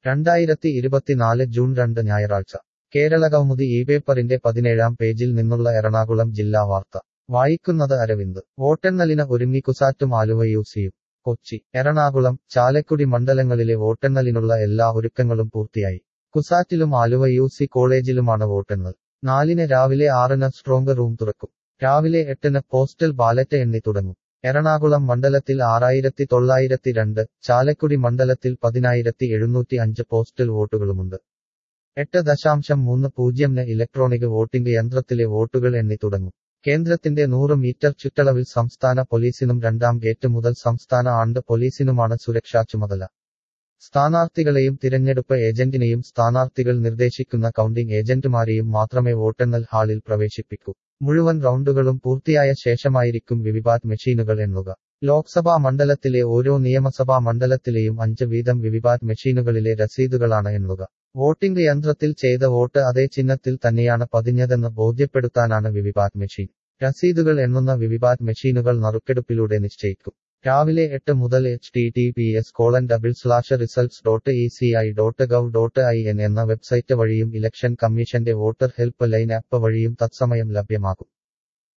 രണ്ടായിരത്തി ഇരുപത്തിനാല് ജൂൺ രണ്ട് ഞായറാഴ്ച കേരളകൗമുദി ഈ പേപ്പറിന്റെ പതിനേഴാം പേജിൽ നിന്നുള്ള എറണാകുളം ജില്ലാ വാർത്ത വായിക്കുന്നത് അരവിന്ദ് വോട്ടെണ്ണലിന് ഒരുങ്ങി കുസാറ്റും ആലുവ യൂസിയും കൊച്ചി എറണാകുളം ചാലക്കുടി മണ്ഡലങ്ങളിലെ വോട്ടെണ്ണലിനുള്ള എല്ലാ ഒരുക്കങ്ങളും പൂർത്തിയായി കുസാറ്റിലും ആലുവ യു സി കോളേജിലുമാണ് വോട്ടെണ്ണൽ നാലിന് രാവിലെ ആറിന് സ്ട്രോങ് റൂം തുറക്കും രാവിലെ എട്ടിന് പോസ്റ്റൽ ബാലറ്റ് എണ്ണി തുടങ്ങും എറണാകുളം മണ്ഡലത്തിൽ ആറായിരത്തി തൊള്ളായിരത്തി രണ്ട് ചാലക്കുടി മണ്ഡലത്തിൽ പതിനായിരത്തി എഴുന്നൂറ്റി അഞ്ച് പോസ്റ്റൽ വോട്ടുകളുമുണ്ട് എട്ട് ദശാംശം മൂന്ന് പൂജ്യംന് ഇലക്ട്രോണിക് വോട്ടിംഗ് യന്ത്രത്തിലെ വോട്ടുകൾ എണ്ണി തുടങ്ങും കേന്ദ്രത്തിന്റെ നൂറ് മീറ്റർ ചുറ്റളവിൽ സംസ്ഥാന പോലീസിനും രണ്ടാം ഗേറ്റ് മുതൽ സംസ്ഥാന ആണ്ട് പോലീസിനുമാണ് സുരക്ഷാ ചുമതല സ്ഥാനാർത്ഥികളെയും തിരഞ്ഞെടുപ്പ് ഏജന്റിനെയും സ്ഥാനാർത്ഥികൾ നിർദ്ദേശിക്കുന്ന കൗണ്ടിംഗ് ഏജന്റുമാരെയും മാത്രമേ വോട്ടെണ്ണൽ ഹാളിൽ പ്രവേശിപ്പിക്കൂ മുഴുവൻ റൗണ്ടുകളും പൂർത്തിയായ ശേഷമായിരിക്കും വിവിപാറ്റ് മെഷീനുകൾ എണ്ണുക ലോക്സഭാ മണ്ഡലത്തിലെ ഓരോ നിയമസഭാ മണ്ഡലത്തിലെയും അഞ്ച് വീതം വിവിപാറ്റ് മെഷീനുകളിലെ രസീതുകളാണ് എണ്ണുക വോട്ടിംഗ് യന്ത്രത്തിൽ ചെയ്ത വോട്ട് അതേ ചിഹ്നത്തിൽ തന്നെയാണ് പതിഞ്ഞതെന്ന് ബോധ്യപ്പെടുത്താനാണ് വിവിപാറ്റ് മെഷീൻ രസീതുകൾ എണ്ണുന്ന വിവിപാറ്റ് മെഷീനുകൾ നറുക്കെടുപ്പിലൂടെ നിശ്ചയിക്കും രാവിലെ എട്ട് മുതൽ H T T P S colon double slash results dot E C I dot gov dot I N എന്ന വെബ്സൈറ്റ് വഴിയും ഇലക്ഷൻ കമ്മീഷന്റെ വോട്ടർ ഹെൽപ്പ് ലൈൻ ആപ്പ് വഴിയും തത്സമയം ലഭ്യമാകും